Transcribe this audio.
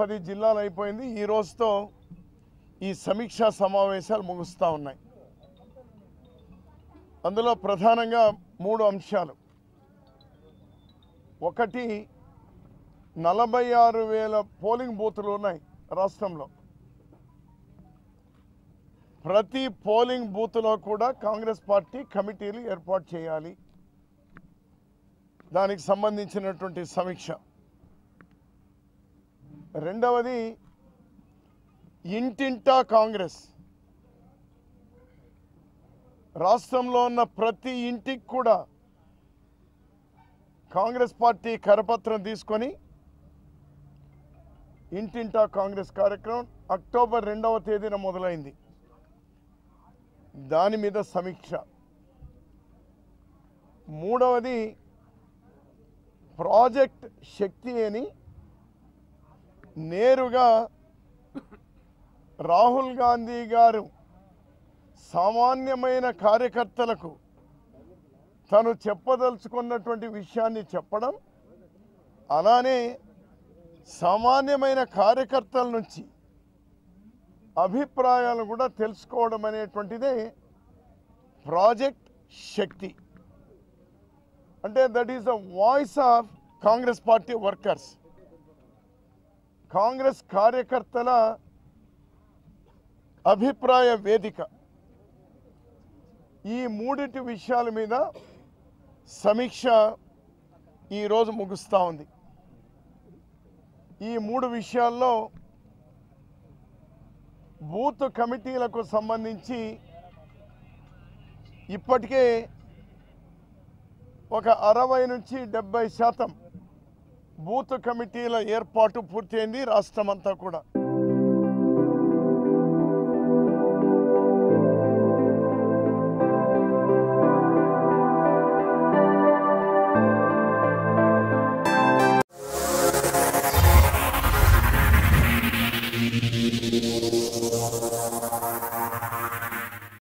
పది జిల్లాలు అయిపోయింది ఈ రోజుతో ఈ సమీక్షా సమావేశాలు ముగుస్తూ ఉన్నాయి అందులో ప్రధానంగా మూడు అంశాలు ఒకటి నలభై ఆరు వేల పోలింగ్ బూతులు ఉన్నాయి రాష్ట్రంలో ప్రతి పోలింగ్ బూత్లో కూడా కాంగ్రెస్ పార్టీ కమిటీలు ఏర్పాటు చేయాలి దానికి సంబంధించినటువంటి సమీక్ష రెండవది ఇంటింటా కాంగ్రెస్ రాష్ట్రంలో ఉన్న ప్రతి ఇంటికి కూడా కాంగ్రెస్ పార్టీ కరపత్రం తీసుకొని ఇంటింటా కాంగ్రెస్ కార్యక్రమం అక్టోబర్ రెండవ తేదీన మొదలైంది దాని మీద సమీక్ష మూడవది ప్రాజెక్ట్ శక్తి అని నేరుగా రాహుల్ గాంధీ గారు సామాన్యమైన కార్యకర్తలకు తను చెప్పదలుచుకున్నటువంటి విషయాన్ని చెప్పడం అలానే సామాన్యమైన కార్యకర్తల నుంచి అభిప్రాయాలు కూడా తెలుసుకోవడం అనేటువంటిదే ప్రాజెక్ట్ శక్తి అంటే that is the voice of Congress party workers Congress కార్యకర్తల అభిప్రాయ వేదిక ఈ మూడిటి విషయాల మీద సమీక్ష ఈరోజు ముగుస్తూ ఉంది ఈ మూడు విషయాల్లో బూత్ కమిటీలకు సంబంధించి ఇప్పటికే ఒక అరవై నుంచి డెబ్బై శాతం బూత్ కమిటీల ఏర్పాటు పూర్తయింది రాష్ట్రం అంతా కూడా